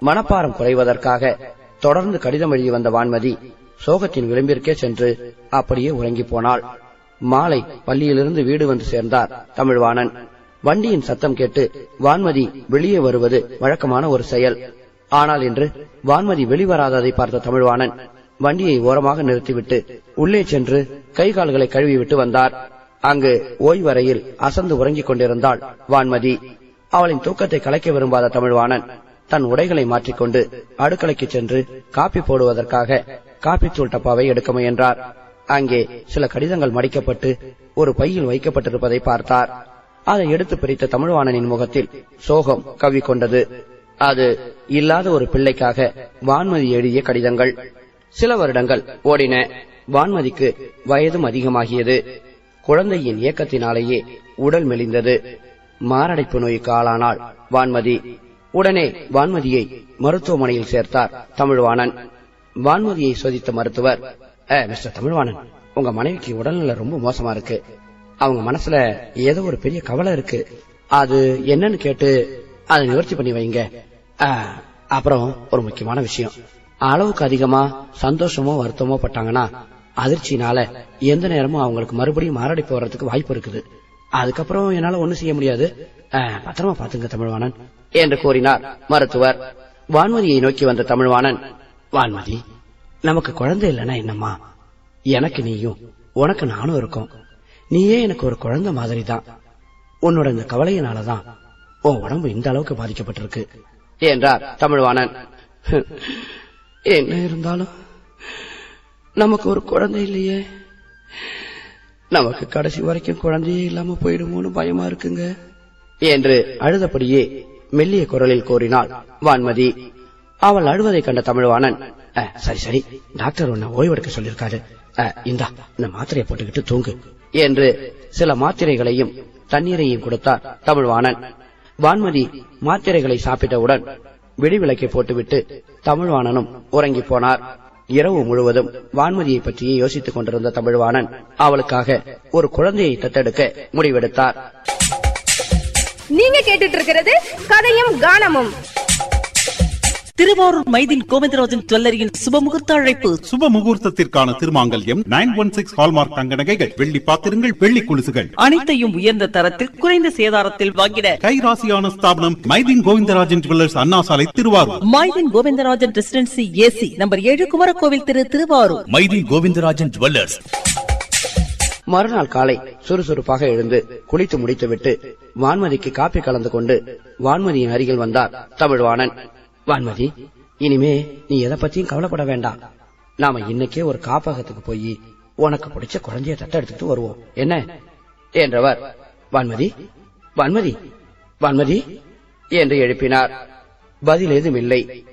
மனப்பாரம் குறைவதற்காக தொடர்ந்து கடிதம் எழுதி வந்த வான்மதி சோகத்தின் விளிம்பிற்கே சென்று அப்படியே உறங்கி போனாள் மாலை பள்ளியிலிருந்து வீடு வந்து சேர்ந்தார் தமிழ்வாணன் வண்டியின் சத்தம் கேட்டு வான்மதி வெளியே வருவது வழக்கமான ஒரு செயல் ஆனால் இன்று வான்மதி வெளிவராததை பார்த்த தமிழ்வாணன் வண்டியை ஓரமாக நிறுத்திவிட்டு உள்ளே சென்று கை கால்களை கழுவிவிட்டு வந்தார் அங்கு ஓய்வறையில் அசந்து உறங்கிக் கொண்டிருந்தாள் வான்மதி அவளின் தூக்கத்தை கலைக்க விரும்பாத தமிழ்வாணன் தன் உடைகளை மாற்றிக்கொண்டு அடுக்கலைக்கு சென்று காப்பி போடுவதற்காக காப்பி தூள் டப்பாவை எடுக்க முயன்றார் அங்கே சில கடிதங்கள் மடிக்கப்பட்டு ஒரு பையில் வைக்கப்பட்டிருப்பதை பார்த்தார் அதை எடுத்து பிரித்த தமிழ்வாணனின் முகத்தில் சோகம் கவ்விக்கொண்டது அது இல்லாத ஒரு பிள்ளைக்காக வான்மதி எழுதிய கடிதங்கள் சில வருடங்கள் ஓடின வான்மதிக்கு வயதும் அதிகமாகியது குழந்தையின் இயக்கத்தினாலேயே உடல் மெலிந்தது மாரடைப்பு நோய்க்கு ஆளானாள் வான்மதி உடனே வான்மதியை மருத்துவமனையில் சேர்த்தார் தமிழ்வாணன் வான்மதியை சோதித்த மருத்துவர் "ஏ, மிஸ்டர் தமிழ்வாணன் உங்க மனைவிக்கு உடல்நிலை ரொம்ப மோசமா இருக்கு அவங்க மனசுல ஏதோ ஒரு பெரிய கவலை இருக்கு அது என்னன்னு கேட்டு அதை நிவர்த்தி பண்ணி வைங்க "ஆ, அப்புறம் ஒரு முக்கியமான விஷயம் அளவுக்கு அதிகமா சந்தோஷமோ வருத்தமோ பட்டாங்கன்னா அதிர்ச்சினால எந்த நேரமும் அவங்களுக்கு மறுபடியும் மாரடைப்பு வர்றதுக்கு வாய்ப்பு இருக்குது அதுக்கப்புறம் என்னால ஒண்ணும் செய்ய முடியாது ஆ, பத்திரமா பாத்துங்க தமிழ்வாணன் என்று கூறினார் மருத்துவர் வான்மதியை நோக்கி வந்த தமிழ்வாணன் வான்மதி நமக்கு குழந்தை இல்லைன்னா என்னம்மா எனக்கு நீயும் உனக்கு நானும் இருக்கோம் நீயே எனக்கு ஒரு குழந்தை மாதிரி தான் உன்னோட இந்த கவலையினாலதான் உன் உடம்பு இந்த அளவுக்கு பாதிக்கப்பட்டிருக்கு என்றார் தமிழ்வாணன் என்ன இருந்தாலும் நமக்கு ஒரு குழந்தை இல்லையே நமக்கு கடைசி வரைக்கும் குழந்தையே இல்லாம போயிடுமோன்னு பயமா இருக்குங்க என்று அழுதபடியே மெல்லிய குரலில் கூறினாள் வான்மதி அவள் அழுவதை கண்ட தமிழ்வாணன் "அ, சரி சரி டாக்டர் உன்னை ஓய்வெடுக்க சொல்லியிருக்காரு அ, இந்தா இந்த மாத்திரையை போட்டுக்கிட்டு தூங்கு என்று சில மாத்திரைகளையும் தண்ணீரையும் கொடுத்தார் தமிழ்வாணன் வான்மதி மாத்திரைகளை சாப்பிட்டவுடன் விடிவிளக்கை போட்டுவிட்டு தமிழ்வாணனும் உறங்கி போனார் இரவு முழுவதும் வான்மதியை பற்றியே யோசித்துக் கொண்டிருந்த தமிழ்வாணன் அவளுக்காக ஒரு குழந்தையை தத்தெடுக்க முடிவெடுத்தார் நீங்க கேட்டுட்டு இருக்கிறது கதையும் கானமும் திருவாரூர் மைதின் கோவிந்தராஜன் ஜுவல்லரியின் சுபமுகூர்த்த அழைப்பு சுப முகூர்த்தத்திற்கான திருமாங்கல்யம் நைன் ஒன் சிக்ஸ் ஹால்மார்க் தங்க நகைகள் வெள்ளி பாத்திரங்கள் வெள்ளி குலுசுகள் அனைத்தையும் உயர்ந்த தரத்தில் குறைந்த சேதாரத்தில் வாங்கிட கைராசியான ஸ்தாபனம் Maideen Govindarajan jewellers Anna Salai Thiruvarur Maidin Govindarajan residency AC number ஏழு குமரகோவில் திரு திருவாரூர் மைதி கோவிந்தராஜன் ஜுவல்லர்ஸ் மறுநாள் காலை சுறுசுறுப்பாக எழுந்து குளித்து முடித்துவிட்டு வான்மதிக்கு காப்பி கலந்து கொண்டு வான்மதியின் அருகில் வந்தார் தமிழ்வாணன் வான்மதி இனிமே நீ எதை பத்தியும் கவலைப்பட வேண்டாம் நாம இன்னைக்கே ஒரு காப்பகத்துக்கு போய் உனக்கு பிடிச்ச குழந்தைய தத்த எடுத்துட்டு வருவோம் என்ன என்றவர் வான்மதி வான்மதி வான்மதி என்று எழுப்பினார் பதில் ஏதும் இல்லை